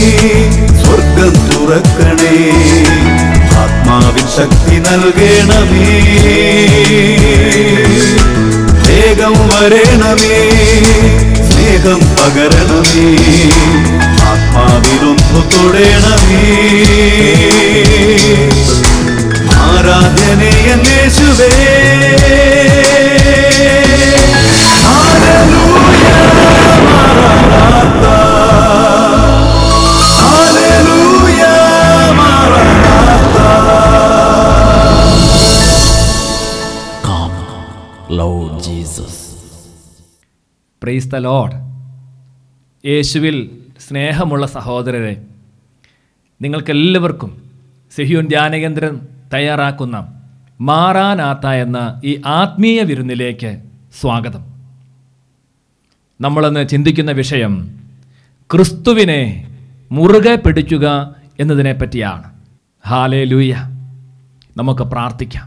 സ്വർഗം തുറക്കണേ ആത്മാവിൻ ശക്തി നൽകണമേ വേഗം വരണമേ സ്നേഹം പകരണമേ ആത്മാവിലൊന്നു തൊടണമേ ആരാധനയേശുവേ ഹല്ലേലൂയ മാറാനാത്ത ഹല്ലേലൂയ മാറാനാത്ത Come, Lord Jesus. Praise the lord യേശുവിൽ സ്നേഹമുള്ള സഹോദരരെ നിങ്ങൾക്കെല്ലാവർക്കും സിഹിയോൻ ധ്യാനകേന്ദ്രം തയ്യാറാക്കുന്ന മാറാനാത്ത എന്ന ഈ ആത്മീയ വിരുന്നിലേക്ക് സ്വാഗതം നമ്മളന്ന് ചിന്തിക്കുന്ന വിഷയം ക്രിസ്തുവിനെ മുറുകെ പിടിക്കുക എന്നതിനെ പറ്റിയാണ് ഹാലേ ലൂയ നമുക്ക് പ്രാർത്ഥിക്കാം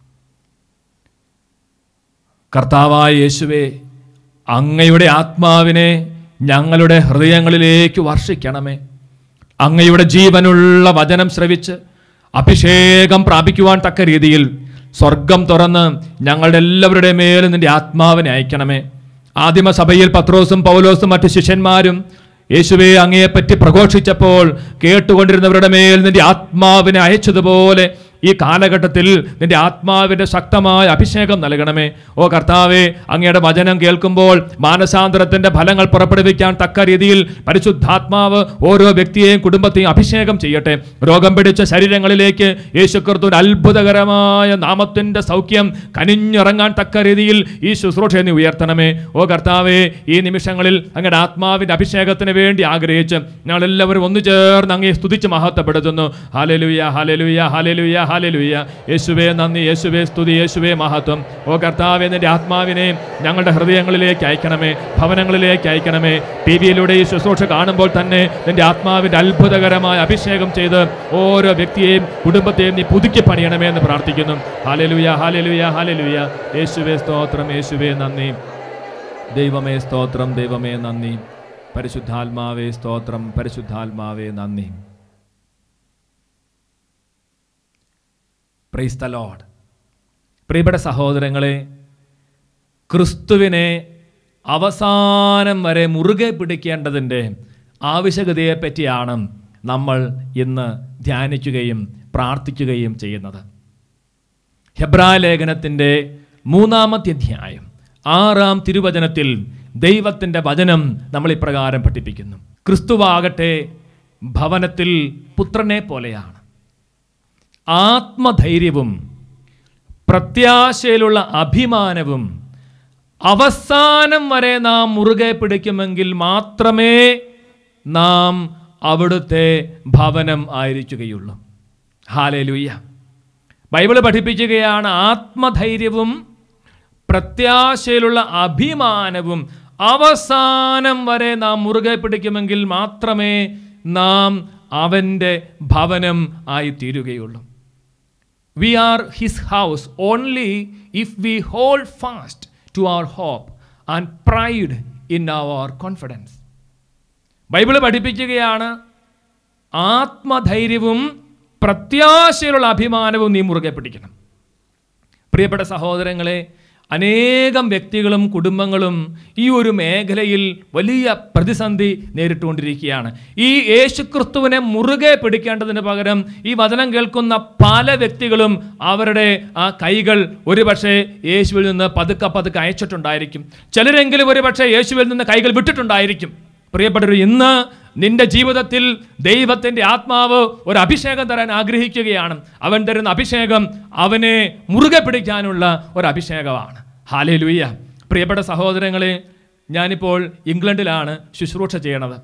കർത്താവായ യേശുവേ അങ്ങയുടെ ആത്മാവിനെ ഞങ്ങളുടെ ഹൃദയങ്ങളിലേക്ക് വർഷിക്കണമേ അങ്ങയുടെ ജീവനുള്ള വചനം ശ്രവിച്ച് അഭിഷേകം പ്രാപിക്കുവാൻ തക്ക രീതിയിൽ സ്വർഗം തുറന്ന് ഞങ്ങളുടെ എല്ലാവരുടെ മേലും നിന്റെ ആത്മാവിനെ അയക്കണമേ ആദിമസഭയിൽ പത്രോസും പൗലോസും മറ്റു ശിഷ്യന്മാരും യേശുവെ അങ്ങയെപ്പറ്റി പ്രഘോഷിച്ചപ്പോൾ കേട്ടുകൊണ്ടിരുന്നവരുടെ മേൽ നിന്റെ ആത്മാവിനെ അയച്ചതുപോലെ ഈ കാലഘട്ടത്തിൽ നിന്റെ ആത്മാവിന്റെ ശക്തമായ അഭിഷേകം നൽകണമേ ഓ കർത്താവെ അങ്ങയുടെ വചനം കേൾക്കുമ്പോൾ മാനസാന്തരത്തിന്റെ ഫലങ്ങൾ പുറപ്പെടുവിക്കാൻ തക്ക രീതിയിൽ പരിശുദ്ധാത്മാവ് ഓരോ വ്യക്തിയെയും കുടുംബത്തെയും അഭിഷേകം ചെയ്യട്ടെ രോഗം പിടിച്ച ശരീരങ്ങളിലേക്ക് യേശുക്രിസ്തുവിന്റെ അത്ഭുതകരമായ നാമത്തിന്റെ സൗഖ്യം കനിഞ്ഞിറങ്ങാൻ തക്ക രീതിയിൽ ഈ ശുശ്രൂഷ നീ ഉയർത്തണമേ ഓ കർത്താവെ ഈ നിമിഷങ്ങളിൽ അങ്ങയുടെ ആത്മാവിന്റെ അഭിഷേകത്തിന് വേണ്ടി ആഗ്രഹിച്ച് ഞങ്ങൾ എല്ലാവരും ഒന്നു ചേർന്ന് അങ്ങേ സ്തുതിച്ച് മഹത്വപ്പെടുത്തുന്നു ഹാലലുയ ഹാലലുയ ഹാലലുയ ഹാലലുയ യേശുവേ നന്ദി യേശുവേ സ്തുതി യേശുവേ മഹത്വം ഓ കർത്താവെ നിന്റെ ആത്മാവിനെ ഞങ്ങളുടെ ഹൃദയങ്ങളിലേക്ക് അയക്കണമേ ഭവനങ്ങളിലേക്ക് അയക്കണമേ ടി വിയിലൂടെ ഈ ശുശ്രൂഷ കാണുമ്പോൾ തന്നെ നിന്റെ ആത്മാവിന്റെ അത്ഭുതകരമായ അഭിഷേകം ചെയ്ത് ഓരോ വ്യക്തിയെയും കുടുംബത്തെയും നീ പുതുക്കി പണിയണമേ എന്ന് പ്രാർത്ഥിക്കുന്നു ഹാലലുയ ഹാലലുയ ഹാലലുയ യേശുവേ സ്തോത്രം യേശുവേ നന്ദി ദൈവമേ സ്തോത്രം ദൈവമേ നന്ദി പരിശുദ്ധാത്മാവേ സ്തോത്രം പരിശുദ്ധാത്മാവേ നന്ദി പ്രൈസ് ദ ലോഡ് പ്രിയപ്പെട്ട സഹോദരങ്ങളെ ക്രിസ്തുവിനെ അവസാനം വരെ മുറുകെ പിടിക്കേണ്ടതിൻ്റെ ആവശ്യകതയെ പറ്റിയാണ് നമ്മൾ ഇന്ന് ധ്യാനിക്കുകയും പ്രാർത്ഥിക്കുകയും ചെയ്യുന്നത് ഹെബ്രാ ലേഖനത്തിൻ്റെ മൂന്നാമത്തെ അധ്യായം ആറാം തിരുവചനത്തിൽ ദൈവത്തിൻ്റെ വചനം നമ്മൾ ഇപ്രകാരം പഠിപ്പിക്കുന്നു ക്രിസ്തുവാകട്ടെ ഭവനത്തിൽ പുത്രനെ പോലെയാണ് ആത്മധൈര്യവും പ്രത്യാശയിലുള്ള അഭിമാനവും അവസാനം വരെ നാം മുറുകെ പിടിക്കുമെങ്കിൽ മാത്രമേ നാം അവിടുത്തെ ഭവനം ആയിരിക്കുകയുള്ളൂ ഹാലേലുയ്യ ബൈബിള് പഠിപ്പിക്കുകയാണ് ആത്മധൈര്യവും പ്രത്യാശയിലുള്ള അഭിമാനവും അവസാനം വരെ നാം മുറുകെ പിടിക്കുമെങ്കിൽ മാത്രമേ നാം അവൻ്റെ ഭവനം ആയി തീരുകയുള്ളൂ we are his house only if we hold fast to our hope and pride in our confidence Bible പഠിപ്പിക്കുകയാണ് ആത്മധൈര്യവും പ്രത്യാശയിലുള്ള അഭിമാനവും നീ മുറുകെ പിടിക്കണം പ്രിയപ്പെട്ട സഹോദരങ്ങളെ അനേകം വ്യക്തികളും കുടുംബങ്ങളും ഈ ഒരു മേഖലയിൽ വലിയ പ്രതിസന്ധി നേരിട്ടുകൊണ്ടിരിക്കുകയാണ് ഈ യേശുക്രിസ്തുവിനെ മുറുകെ പിടിക്കേണ്ടതിന് പകരം ഈ വചനം കേൾക്കുന്ന പല വ്യക്തികളും അവരുടെ ആ കൈകൾ ഒരുപക്ഷെ യേശുവിൽ നിന്ന് പതുക്കെ പതുക്കെ അയച്ചിട്ടുണ്ടായിരിക്കും ചിലരെങ്കിലും ഒരുപക്ഷെ യേശുവിൽ നിന്ന് കൈകൾ വിട്ടിട്ടുണ്ടായിരിക്കും പ്രിയപ്പെട്ടവർ ഇന്ന് നിന്റെ ജീവിതത്തിൽ ദൈവത്തിൻ്റെ ആത്മാവ് ഒരു അഭിഷേകം തരാൻ ആഗ്രഹിക്കുകയാണ് അവൻ തരുന്ന അഭിഷേകം അവനെ മുറുകെ പിടിക്കാനുള്ള ഒരു അഭിഷേകമാണ് ഹാലേ ലൂയ്യ പ്രിയപ്പെട്ട സഹോദരങ്ങളെ ഞാനിപ്പോൾ ഇംഗ്ലണ്ടിലാണ് ശുശ്രൂഷ ചെയ്യണത്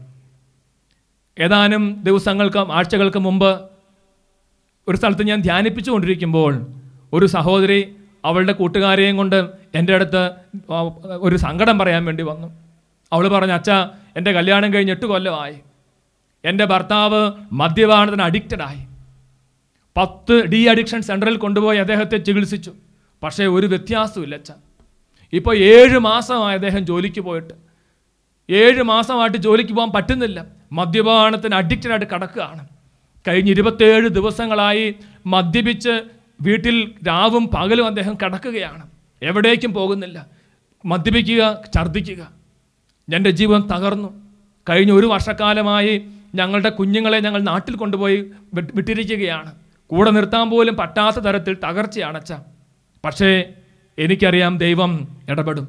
ഏതാനും ദിവസങ്ങൾക്ക് ആഴ്ചകൾക്ക് മുമ്പ് ഒരു സ്ഥലത്ത് ഞാൻ ധ്യാനിപ്പിച്ചുകൊണ്ടിരിക്കുമ്പോൾ ഒരു സഹോദരി അവളുടെ കൂട്ടുകാരെയും കൊണ്ട് എൻ്റെ അടുത്ത് ആ, ഒരു സങ്കടം പറയാൻ വേണ്ടി വന്നു അവൾ പറഞ്ഞു അച്ഛാ എൻ്റെ കല്യാണം കഴിഞ്ഞ് എട്ട് കൊല്ലമായി എൻ്റെ ഭർത്താവ് മദ്യപാനത്തിന് അഡിക്റ്റഡായി പത്ത് ഡി അഡിക്ഷൻ സെൻറ്ററിൽ കൊണ്ടുപോയി അദ്ദേഹത്തെ ചികിത്സിച്ചു പക്ഷേ ഒരു വ്യത്യാസമില്ല അച്ഛ ഇപ്പോൾ ഏഴ് മാസമായി അദ്ദേഹം ജോലിക്ക് പോയിട്ട് ഏഴ് മാസമായിട്ട് ജോലിക്ക് പോകാൻ പറ്റുന്നില്ല മദ്യപാനത്തിന് അഡിക്റ്റഡായിട്ട് കിടക്കുകയാണ് കഴിഞ്ഞ ഇരുപത്തേഴ് ദിവസങ്ങളായി മദ്യപിച്ച് വീട്ടിൽ രാവും പകലും അദ്ദേഹം കിടക്കുകയാണ് എവിടേക്കും പോകുന്നില്ല മദ്യപിക്കുക ഛർദ്ദിക്കുക എൻ്റെ ജീവൻ തകർന്നു കഴിഞ്ഞ ഒരു വർഷക്കാലമായി ഞങ്ങളുടെ കുഞ്ഞുങ്ങളെ ഞങ്ങൾ നാട്ടിൽ കൊണ്ടുപോയി വിട്ട് വിട്ടിരിക്കുകയാണ് കൂടെ നിർത്താൻ പോലും പറ്റാത്ത തരത്തിൽ തകർച്ചയാണ് അച്ഛ പക്ഷേ എനിക്കറിയാം ദൈവം ഇടപെടും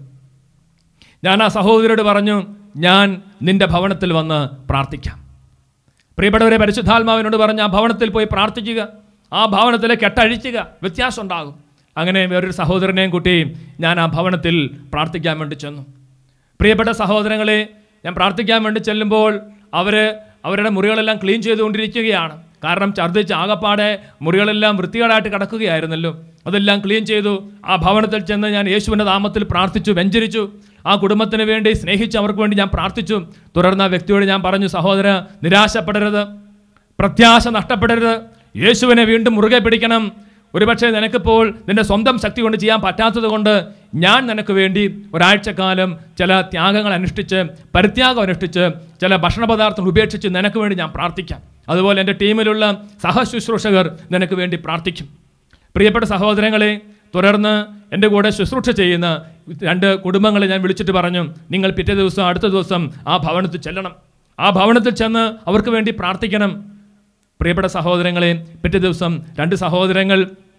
ഞാൻ ആ സഹോദരിയോട് പറഞ്ഞു ഞാൻ നിന്റെ ഭവനത്തിൽ വന്ന് പ്രാർത്ഥിക്കാം പ്രിയപ്പെട്ടവരെ പരിശുദ്ധാത്മാവിനോട് പറഞ്ഞ് ആ ഭവനത്തിൽ പോയി പ്രാർത്ഥിക്കുക ആ ഭവനത്തിലെ കെട്ടഴിക്കുക വ്യത്യാസം ഉണ്ടാകും അങ്ങനെ വേറൊരു സഹോദരനെയും കുട്ടിയും ഞാൻ ആ ഭവനത്തിൽ പ്രാർത്ഥിക്കാൻ വേണ്ടി ചെന്നു പ്രിയപ്പെട്ട സഹോദരങ്ങളെ ഞാൻ പ്രാർത്ഥിക്കാൻ വേണ്ടി ചെല്ലുമ്പോൾ അവർ അവരുടെ മുറികളെല്ലാം ക്ലീൻ ചെയ്തുകൊണ്ടിരിക്കുകയാണ് കാരണം ഛർദ്ദിച്ച് ആകപ്പാടെ മുറികളെല്ലാം വൃത്തികേടായിട്ട് കിടക്കുകയായിരുന്നല്ലോ അതെല്ലാം ക്ലീൻ ചെയ്തു ആ ഭവനത്തിൽ ചെന്ന് ഞാൻ യേശുവിൻ്റെ നാമത്തിൽ പ്രാർത്ഥിച്ചു വെഞ്ചരിച്ചു ആ കുടുംബത്തിന് വേണ്ടി സ്നേഹിച്ച് അവർക്ക് വേണ്ടി ഞാൻ പ്രാർത്ഥിച്ചു തുടർന്ന് ആ വ്യക്തിയോട് ഞാൻ പറഞ്ഞു സഹോദര നിരാശപ്പെടരുത് പ്രത്യാശ നഷ്ടപ്പെടരുത് യേശുവിനെ വീണ്ടും മുറുകെ പിടിക്കണം ഒരുപക്ഷെ നിനക്കിപ്പോൾ നിന്റെ സ്വന്തം ശക്തി കൊണ്ട് ചെയ്യാൻ പറ്റാത്തത് കൊണ്ട് ഞാൻ നിനക്ക് വേണ്ടി ഒരാഴ്ചക്കാലം ചില ത്യാഗങ്ങൾ അനുഷ്ഠിച്ച് പരിത്യാഗം അനുഷ്ഠിച്ച് ചില ഭക്ഷണ പദാർത്ഥങ്ങൾ ഉപേക്ഷിച്ച് നിനക്ക് വേണ്ടി ഞാൻ പ്രാർത്ഥിക്കാം അതുപോലെ എൻ്റെ ടീമിലുള്ള സഹശുശ്രൂഷകർ നിനക്ക് വേണ്ടി പ്രാർത്ഥിക്കും പ്രിയപ്പെട്ട സഹോദരങ്ങളെ തുടർന്ന് എൻ്റെ കൂടെ ശുശ്രൂഷ ചെയ്യുന്ന രണ്ട് കുടുംബങ്ങളെ ഞാൻ വിളിച്ചിട്ട് പറഞ്ഞു നിങ്ങൾ പിറ്റേ ദിവസം അടുത്ത ദിവസം ആ ഭവനത്തിൽ ചെല്ലണം ആ ഭവനത്തിൽ ചെന്ന് അവർക്ക് വേണ്ടി പ്രാർത്ഥിക്കണം പ്രിയപ്പെട്ട സഹോദരങ്ങളെ പിറ്റേ ദിവസം രണ്ട് സഹോദരങ്ങൾ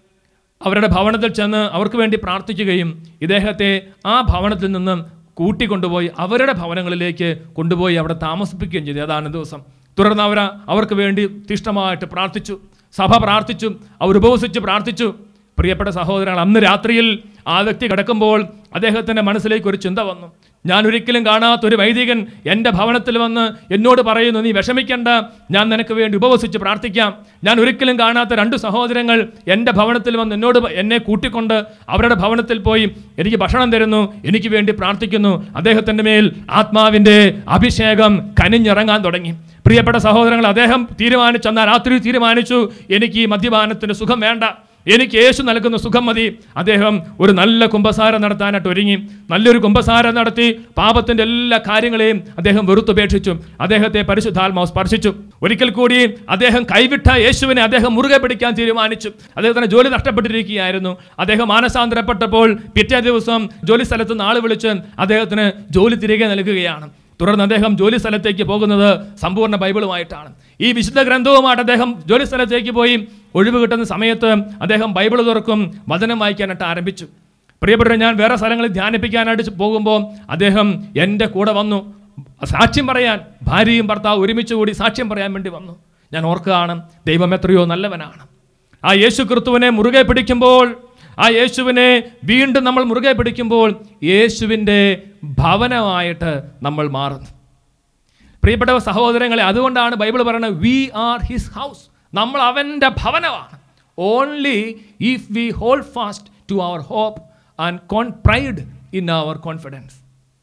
അവരുടെ ഭവനത്തിൽ ചെന്ന് അവർക്ക് വേണ്ടി പ്രാർത്ഥിക്കുകയും ഇദ്ദേഹത്തെ ആ ഭവനത്തിൽ നിന്നും കൂട്ടിക്കൊണ്ടുപോയി അവരുടെ ഭവനങ്ങളിലേക്ക് കൊണ്ടുപോയി അവിടെ താമസിപ്പിക്കുകയും ചെയ്തു അതാണ് ദിവസം തുടർന്ന് അവർ അവർക്ക് വേണ്ടി തിഷ്ടമായിട്ട് പ്രാർത്ഥിച്ചു സഭ പ്രാർത്ഥിച്ചു അവർ ഉപവസിച്ച് പ്രാർത്ഥിച്ചു പ്രിയപ്പെട്ട സഹോദരങ്ങൾ അന്ന് രാത്രിയിൽ ആ വ്യക്തി കിടക്കുമ്പോൾ അദ്ദേഹത്തിൻ്റെ മനസ്സിലേക്ക് ഒരു ചിന്ത വന്നു ഞാൻ ഒരിക്കലും കാണാത്ത ഒരു വൈദികൻ എൻ്റെ ഭവനത്തിൽ വന്ന് എന്നോട് പറയുന്നു നീ വിഷമിക്കണ്ട ഞാൻ നിനക്ക് വേണ്ടി ഉപവസിച്ച് പ്രാർത്ഥിക്കാം ഞാൻ ഒരിക്കലും കാണാത്ത രണ്ട് സഹോദരങ്ങൾ എൻ്റെ ഭവനത്തിൽ വന്ന് എന്നോട് പ- എന്നെ കൂട്ടിക്കൊണ്ട് അവരുടെ ഭവനത്തിൽ പോയി എനിക്ക് ഭക്ഷണം തരുന്നു എനിക്ക് വേണ്ടി പ്രാർത്ഥിക്കുന്നു അദ്ദേഹത്തിൻ്റെ മേൽ ആത്മാവിൻ്റെ അഭിഷേകം കനിഞ്ഞിറങ്ങാൻ തുടങ്ങി പ്രിയപ്പെട്ട സഹോദരങ്ങൾ അദ്ദേഹം തീരുമാനിച്ചു എന്നാൽ രാത്രി തീരുമാനിച്ചു എനിക്ക് ഈ മദ്യപാനത്തിൻ്റെ സുഖം വേണ്ട എനിക്ക് യേശു നൽകുന്ന സുഖം മതി അദ്ദേഹം ഒരു നല്ല കുംഭസാരം നടത്താനായിട്ട് ഒരുങ്ങി നല്ലൊരു കുംഭസാരം നടത്തി പാപത്തിന്റെ എല്ലാ കാര്യങ്ങളെയും അദ്ദേഹം വെറുത്തുപേക്ഷിച്ചു അദ്ദേഹത്തെ പരിശുദ്ധാത്മാവ് സ്പർശിച്ചു ഒരിക്കൽ കൂടി അദ്ദേഹം കൈവിട്ട യേശുവിനെ അദ്ദേഹം മുറുകെ പിടിക്കാൻ തീരുമാനിച്ചു അദ്ദേഹത്തിന് ജോലി നഷ്ടപ്പെട്ടിരിക്കുകയായിരുന്നു അദ്ദേഹം മാനസാന്തരപ്പെട്ടപ്പോൾ പിറ്റേ ദിവസം ജോലി സ്ഥലത്ത് നിന്ന് ആള് വിളിച്ച് അദ്ദേഹത്തിന് ജോലി തിരികെ നൽകുകയാണ് തുടർന്ന് അദ്ദേഹം ജോലി സ്ഥലത്തേക്ക് പോകുന്നത് സമ്പൂർണ്ണ ബൈബിളുമായിട്ടാണ് ഈ വിശുദ്ധ ഗ്രന്ഥവുമായിട്ട് അദ്ദേഹം ജോലി സ്ഥലത്തേക്ക് പോയി ഒഴിവ് കിട്ടുന്ന സമയത്ത് അദ്ദേഹം ബൈബിൾ തുറക്കും വചനം വായിക്കാനായിട്ട് ആരംഭിച്ചു പ്രിയപ്പെട്ടവരെ ഞാൻ വേറെ സ്ഥലങ്ങളിൽ ധ്യാനിപ്പിക്കാനായിട്ട് പോകുമ്പോൾ അദ്ദേഹം എൻ്റെ കൂടെ വന്നു സാക്ഷ്യം പറയാൻ ഭാര്യയും ഭർത്താവ് ഒരുമിച്ച് കൂടി സാക്ഷ്യം പറയാൻ വേണ്ടി വന്നു ഞാൻ ഓർക്കുകയാണ് ദൈവം എത്രയോ നല്ലവനാണ് ആ യേശു ക്രിസ്തുവിനെ മുറുകെ പിടിക്കുമ്പോൾ ആ യേശുവിനെ വീണ്ടും നമ്മൾ മുറുകെ പിടിക്കുമ്പോൾ യേശുവിൻ്റെ ഭവനമായിട്ട് നമ്മൾ മാറുന്നു പ്രിയപ്പെട്ട സഹോദരങ്ങളെ അതുകൊണ്ടാണ് ബൈബിൾ പറയുന്നത് വി ആർ ഹിസ് ഹൗസ് നമ്മൾ അവൻ്റെ ഭവനമാണ് only if we hold fast to our hope and con pride in our confidence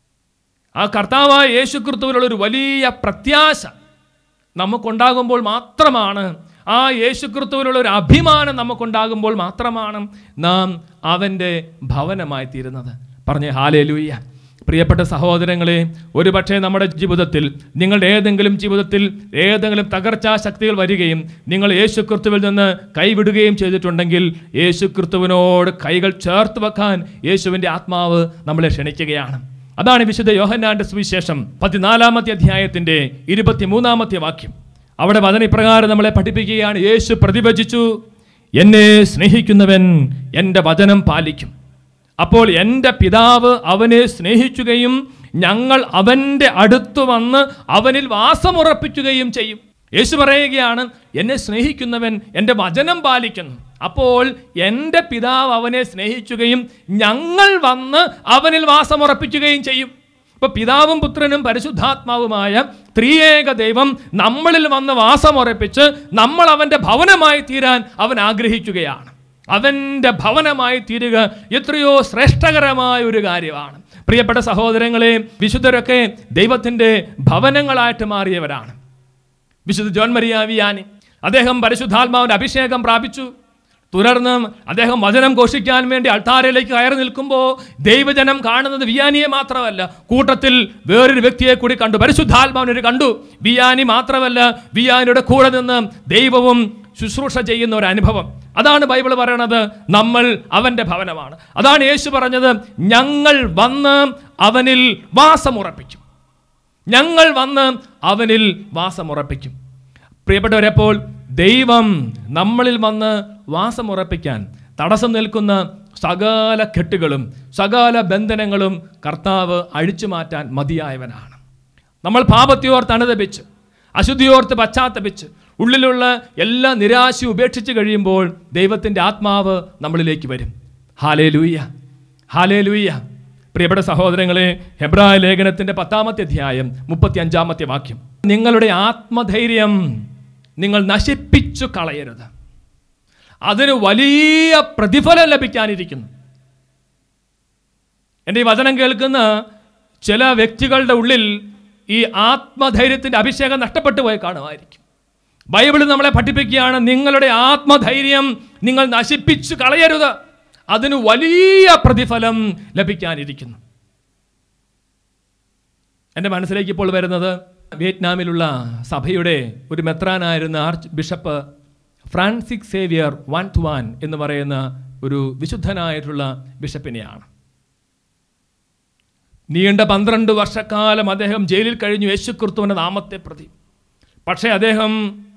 ആ കർത്താവായ യേശു ക്രിസ്തുവിലുള്ള ഒരു വലിയ പ്രത്യാശ നമുക്കുണ്ടാകുമ്പോൾ മാത്രമാണ് ആ യേശു ക്രിസ്തുവിലുള്ള ഒരു അഭിമാനം നമുക്കുണ്ടാകുമ്പോൾ മാത്രമാണ് നാം അവൻ്റെ ഭവനമായി തീരുന്നത് പറഞ്ഞേ ഹാലേ ലൂയ്യ പ്രിയപ്പെട്ട സഹോദരങ്ങളെ ഒരുപക്ഷെ നമ്മുടെ ജീവിതത്തിൽ നിങ്ങളുടെ ഏതെങ്കിലും ജീവിതത്തിൽ ഏതെങ്കിലും തകർച്ചാ ശക്തികൾ വരികയും നിങ്ങൾ യേശു ക്രിസ്തുവിൽ നിന്ന് കൈവിടുകയും ചെയ്തിട്ടുണ്ടെങ്കിൽ യേശു ക്രിസ്തുവിനോട് കൈകൾ ചേർത്ത് വെക്കാൻ യേശുവിൻ്റെ ആത്മാവ് നമ്മളെ ക്ഷണിക്കുകയാണ് അതാണ് വിശുദ്ധ യോഹന്നാന്റെ സുവിശേഷം പതിനാലാമത്തെ അധ്യായത്തിന്റെ ഇരുപത്തിമൂന്നാമത്തെ വാക്യം അവിടെ വചന ഇപ്രകാരം നമ്മളെ പഠിപ്പിക്കുകയാണ് യേശു പ്രതിഭജിച്ചു എന്നെ സ്നേഹിക്കുന്നവൻ എൻ്റെ വചനം പാലിക്കും അപ്പോൾ എൻ്റെ പിതാവ് അവനെ സ്നേഹിക്കുകയും ഞങ്ങൾ അവൻ്റെ അടുത്ത് വന്ന് അവനിൽ വാസമുറപ്പിക്കുകയും ചെയ്യും യേശു പറയുകയാണ് എന്നെ സ്നേഹിക്കുന്നവൻ എൻ്റെ വചനം പാലിക്കുന്നു അപ്പോൾ എൻ്റെ പിതാവ് അവനെ സ്നേഹിക്കുകയും ഞങ്ങൾ വന്ന് അവനിൽ വാസമുറപ്പിക്കുകയും ചെയ്യും ഇപ്പൊ പിതാവും പുത്രനും പരിശുദ്ധാത്മാവുമായ ത്രിയേക ദൈവം നമ്മളിൽ വന്ന് വാസമുറപ്പിച്ച് നമ്മൾ അവൻ്റെ ഭവനമായി തീരാൻ അവൻ ആഗ്രഹിക്കുകയാണ് അവൻ്റെ ഭവനമായി തീരുക എത്രയോ ശ്രേഷ്ഠകരമായ ഒരു കാര്യമാണ് പ്രിയപ്പെട്ട സഹോദരങ്ങളെ വിശുദ്ധരൊക്കെ ദൈവത്തിൻ്റെ ഭവനങ്ങളായിട്ട് മാറിയവരാണ് വിശുദ്ധ ജോൺ മരിയ വിയാനി അദ്ദേഹം പരിശുദ്ധാത്മാവിൻ്റെ അഭിഷേകം പ്രാപിച്ചു തുടർന്ന് അദ്ദേഹം വചനം ഘോഷിക്കാൻ വേണ്ടി അൾത്താരയിലേക്ക് കയറി നിൽക്കുമ്പോൾ ദൈവജനം കാണുന്നത് വിയാനിയെ മാത്രമല്ല കൂട്ടത്തിൽ വേറൊരു വ്യക്തിയെ കൂടി കണ്ടു പരിശുദ്ധാത്മാവിനെ കണ്ടു വിയാനി മാത്രമല്ല വിയാനിയുടെ കൂടെ നിന്ന് ദൈവവും ശുശ്രൂഷ ചെയ്യുന്ന ഒരു അനുഭവം അതാണ് ബൈബിൾ പറയണത് നമ്മൾ അവൻ്റെ ഭവനമാണ് അതാണ് യേശു പറഞ്ഞത് ഞങ്ങൾ വന്ന് അവനിൽ വാസമുറപ്പിക്കും ഞങ്ങൾ വന്ന് അവനിൽ വാസമുറപ്പിക്കും പ്രിയപ്പെട്ടവരെപ്പോൾ ദൈവം നമ്മളിൽ വന്ന് വാസമുറപ്പിക്കാൻ തടസ്സം നിൽക്കുന്ന സകല കെട്ടുകളും സകല ബന്ധനങ്ങളും കർത്താവ് അഴിച്ചു മാറ്റാൻ മതിയായവനാണ് നമ്മൾ പാപത്തെയോർത്ത് അണുതപിച്ച് അശുദ്ധിയോർത്ത് പശ്ചാത്തപിച്ച് ഉള്ളിലുള്ള എല്ലാ നിരാശയും ഉപേക്ഷിച്ച് കഴിയുമ്പോൾ ദൈവത്തിൻ്റെ ആത്മാവ് നമ്മളിലേക്ക് വരും ഹാലേ ലൂയ്യ ഹാലേ ലൂയ്യ പ്രിയപ്പെട്ട സഹോദരങ്ങളെ ഹെബ്രായ ലേഖനത്തിൻ്റെ പത്താമത്തെ അധ്യായം മുപ്പത്തി അഞ്ചാമത്തെ വാക്യം നിങ്ങളുടെ ആത്മധൈര്യം നിങ്ങൾ നശിപ്പിച്ചു കളയരുത് അതിന് വലിയ പ്രതിഫലം ലഭിക്കാനിരിക്കുന്നു എൻ്റെ ഈ വചനം കേൾക്കുന്ന ചില വ്യക്തികളുടെ ഉള്ളിൽ ഈ ആത്മധൈര്യത്തിൻ്റെ അഭിഷേകം നഷ്ടപ്പെട്ടു പോയി കാണുമായിരിക്കും ബൈബിൾ നമ്മളെ പഠിപ്പിക്കുകയാണ് നിങ്ങളുടെ ആത്മധൈര്യം നിങ്ങൾ നശിപ്പിച്ചു കളയരുത് അതിന് വലിയ പ്രതിഫലം ലഭിക്കാനിരിക്കുന്നു എൻ്റെ മനസ്സിലേക്ക് ഇപ്പോൾ വരുന്നത് വിയറ്റ്നാമിലുള്ള സഭയുടെ ഒരു മെത്രാനായിരുന്ന archbishop Francis Xavier Van Thuan എന്ന് പറയുന്ന ഒരു വിശുദ്ധനായിട്ടുള്ള ബിഷപ്പിനെയാണ് നീണ്ട പന്ത്രണ്ട് വർഷക്കാലം അദ്ദേഹം ജയിലിൽ കഴിഞ്ഞു യേശുക്രിസ്തുവിൻ്റെ നാമത്തെ പ്രതി പക്ഷേ അദ്ദേഹം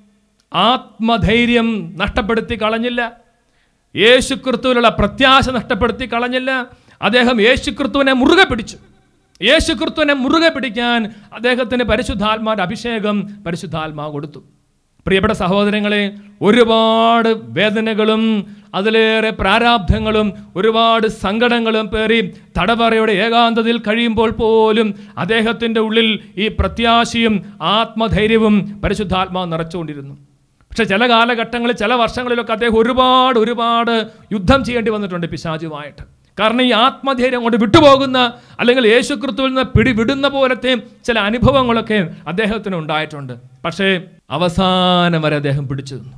ആത്മധൈര്യം നഷ്ടപ്പെടുത്തി കളഞ്ഞില്ല യേശുക്രിസ്തുവിലുള്ള പ്രത്യാശ നഷ്ടപ്പെടുത്തി കളഞ്ഞില്ല അദ്ദേഹം യേശുക്രിസ്തുവിനെ മുറുകെ പിടിച്ചു യേശുക്രിസ്തുവിനെ മുറുകെ പിടിക്കാൻ അദ്ദേഹത്തിന് പരിശുദ്ധാത്മാവിൻ്റെ അഭിഷേകം പരിശുദ്ധാത്മാവ് കൊടുത്തു പ്രിയപ്പെട്ട സഹോദരങ്ങളെ ഒരുപാട് വേദനകളും അതിലേറെ പ്രാരാബ്ധങ്ങളും ഒരുപാട് സങ്കടങ്ങളും പേറി തടവറയുടെ ഏകാന്തതയിൽ കഴിയുമ്പോൾ പോലും അദ്ദേഹത്തിൻ്റെ ഉള്ളിൽ ഈ പ്രത്യാശയും ആത്മധൈര്യവും പരിശുദ്ധാത്മാവ് നിറച്ചുകൊണ്ടിരുന്നു പക്ഷെ ചില കാലഘട്ടങ്ങളിൽ ചില വർഷങ്ങളിലൊക്കെ അദ്ദേഹം ഒരുപാട് ഒരുപാട് യുദ്ധം ചെയ്യേണ്ടി വന്നിട്ടുണ്ട് പിശാചുമായിട്ട് കാരണം ഈ ആത്മധൈര്യം കൊണ്ട് വിട്ടുപോകുന്ന അല്ലെങ്കിൽ യേശുക്രിസ്തുവിൽ നിന്ന് പിടിവിടുന്ന പോലത്തെ ചില അനുഭവങ്ങളൊക്കെ അദ്ദേഹത്തിന് ഉണ്ടായിട്ടുണ്ട് പക്ഷേ അവസാനം വരെ അദ്ദേഹം പിടിച്ചു നിന്നു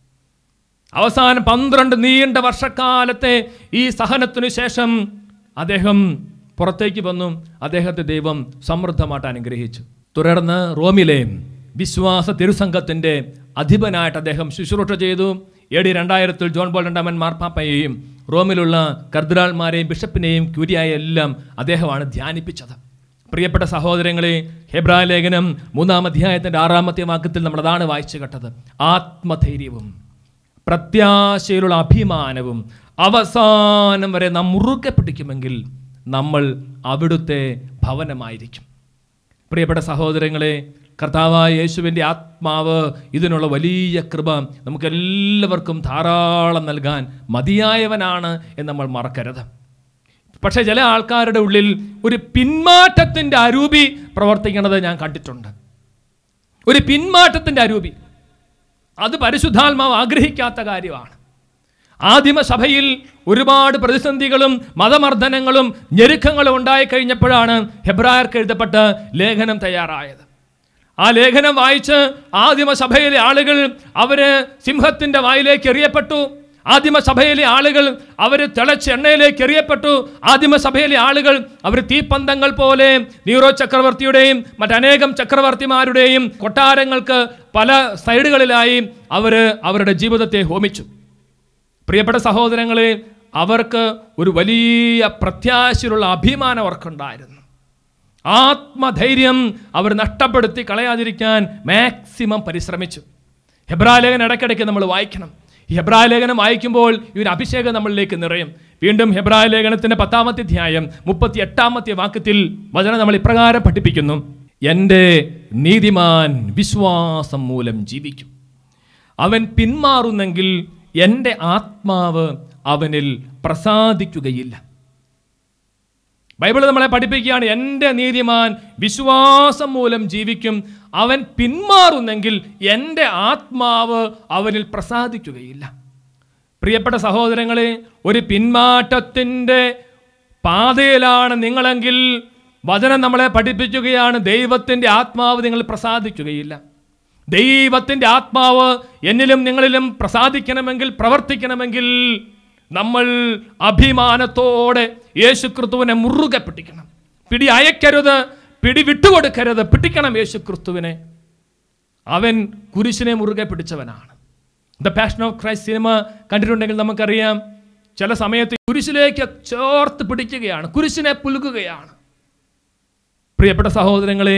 അവസാനം പന്ത്രണ്ട് നീണ്ട വർഷക്കാലത്തെ ഈ സഹനത്തിനു ശേഷം അദ്ദേഹം പുറത്തേക്ക് വന്നു അദ്ദേഹത്തെ ദൈവം സമൃദ്ധമായിട്ട് അനുഗ്രഹിച്ചു തുടർന്ന് റോമിലെ വിശ്വാസ തിരുസംഘത്തിൻ്റെ അധിപനായിട്ട് അദ്ദേഹം ശുശ്രൂഷ ചെയ്തു എ ഡി രണ്ടായിരത്തിൽ ജോൺ ബോൾ രണ്ടാമൻ മാർപ്പാപ്പയെയും റോമിലുള്ള കർദിനാൾമാരെയും ബിഷപ്പിനെയും ക്യൂരിയായ എല്ലാം അദ്ദേഹമാണ് ധ്യാനിപ്പിച്ചത് പ്രിയപ്പെട്ട സഹോദരങ്ങളെ ഹെബ്രാ ലേഖനം മൂന്നാം അധ്യായത്തിൻ്റെ ആറാമത്തെ വാക്യത്തിൽ നമ്മൾ അതാണ് വായിച്ചു കേട്ടത് ആത്മധൈര്യവും പ്രത്യാശയിലുള്ള അഭിമാനവും അവസാനം വരെ നാം മുറുകെ പിടിക്കുമെങ്കിൽ നമ്മൾ അവിടുത്തെ ഭവനമായിരിക്കും പ്രിയപ്പെട്ട സഹോദരങ്ങളെ കർത്താവായ യേശുവിൻ്റെ ആത്മാവ് ഇതിനുള്ള വലിയ കൃപ നമുക്കെല്ലാവർക്കും ധാരാളം നൽകാൻ മതിയായവനാണ് എന്ന് നമ്മൾ മറക്കരുത് പക്ഷേ ചില ആൾക്കാരുടെ ഉള്ളിൽ ഒരു പിന്മാറ്റത്തിൻ്റെ അരൂപി പ്രവർത്തിക്കുന്നത് ഞാൻ കണ്ടിട്ടുണ്ട് ഒരു പിന്മാറ്റത്തിൻ്റെ അരൂപി അത് പരിശുദ്ധാത്മാവ് ആഗ്രഹിക്കാത്ത കാര്യമാണ് ആദിമസഭയിൽ ഒരുപാട് പ്രതിസന്ധികളും മതമർദ്ദനങ്ങളും ഞെരുക്കങ്ങളും ഉണ്ടായി കഴിഞ്ഞപ്പോഴാണ് ഹെബ്രായർക്ക് എഴുതപ്പെട്ട ലേഖനം തയ്യാറായത് ആ ലേഖനം വായിച്ച് ആദിമസഭയിലെ ആളുകൾ അവര് സിംഹത്തിന്റെ വായിലേക്ക് എറിയപ്പെട്ടു ആദിമസഭയിലെ ആളുകൾ അവർ തിളച്ച് എണ്ണയിലേക്ക് എറിയപ്പെട്ടു ആദിമസഭയിലെ ആളുകൾ അവർ തീപ്പന്തങ്ങൾ പോലെ നീറോ ചക്രവർത്തിയുടെയും മറ്റനേകം ചക്രവർത്തിമാരുടെയും കൊട്ടാരങ്ങൾക്ക് പല സൈഡുകളിലായി അവർ അവരുടെ ജീവിതത്തെ ഹോമിച്ചു പ്രിയപ്പെട്ട സഹോദരങ്ങളെ അവർക്ക് ഒരു വലിയ പ്രത്യാശയിലുള്ള അഭിമാനം അവർക്കുണ്ടായിരുന്നു ആത്മധൈര്യം അവർ നഷ്ടപ്പെടുത്തി കളയാതിരിക്കാൻ മാക്സിമം പരിശ്രമിച്ചു ഹെബ്രാലേഖനം ഇടയ്ക്കിടയ്ക്ക് നമ്മൾ വായിക്കണം ഈ ഹെബ്രാലേഖനം വായിക്കുമ്പോൾ ഈ ഒരു അഭിഷേകം നമ്മളിലേക്ക് നിറയും വീണ്ടും ഹെബ്രാലേഖനത്തിന്റെ പത്താമത്തെ അധ്യായം മുപ്പത്തി എട്ടാമത്തെ വാക്യത്തിൽ വചനം നമ്മൾ ഇപ്രകാരം പഠിപ്പിക്കുന്നു എൻ്റെ നീതിമാൻ വിശ്വാസം മൂലം ജീവിക്കും അവൻ പിന്മാറുന്നെങ്കിൽ എൻ്റെ ആത്മാവ് അവനിൽ പ്രസാദിക്കുകയില്ല ബൈബിൾ നമ്മളെ പഠിപ്പിക്കുകയാണ് എൻ്റെ നീതിമാൻ വിശ്വാസം മൂലം ജീവിക്കും അവൻ പിന്മാറുന്നെങ്കിൽ എൻ്റെ ആത്മാവ് അവനിൽ പ്രസാദിക്കുകയില്ല പ്രിയപ്പെട്ട സഹോദരങ്ങളെ ഒരു പിന്മാറ്റത്തിൻ്റെ പാതയിലാണ് നിങ്ങളെങ്കിൽ വചനം നമ്മളെ പഠിപ്പിക്കുകയാണ് ദൈവത്തിൻ്റെ ആത്മാവ് നിങ്ങൾ പ്രസാദിക്കുകയില്ല ദൈവത്തിൻ്റെ ആത്മാവ് എന്നിലും നിങ്ങളിലും പ്രസാദിക്കണമെങ്കിൽ പ്രവർത്തിക്കണമെങ്കിൽ നമ്മൾ അഭിമാനത്തോടെ യേശു ക്രിസ്തുവിനെ മുറുകെ പിടിക്കണം പിടി അയക്കരുത് പിടി വിട്ടുകൊടുക്കരുത് പിടിക്കണം യേശു ക്രിസ്തുവിനെ അവൻ കുരിശിനെ മുറുകെ പിടിച്ചവനാണ് the passion of Christ cinema കണ്ടിട്ടുണ്ടെങ്കിൽ നമുക്കറിയാം ചില സമയത്ത് കുരിശിലേക്ക് ചേർത്ത് പിടിക്കുകയാണ് കുരിശിനെ പുലുകുകയാണ് പ്രിയപ്പെട്ട സഹോദരങ്ങളെ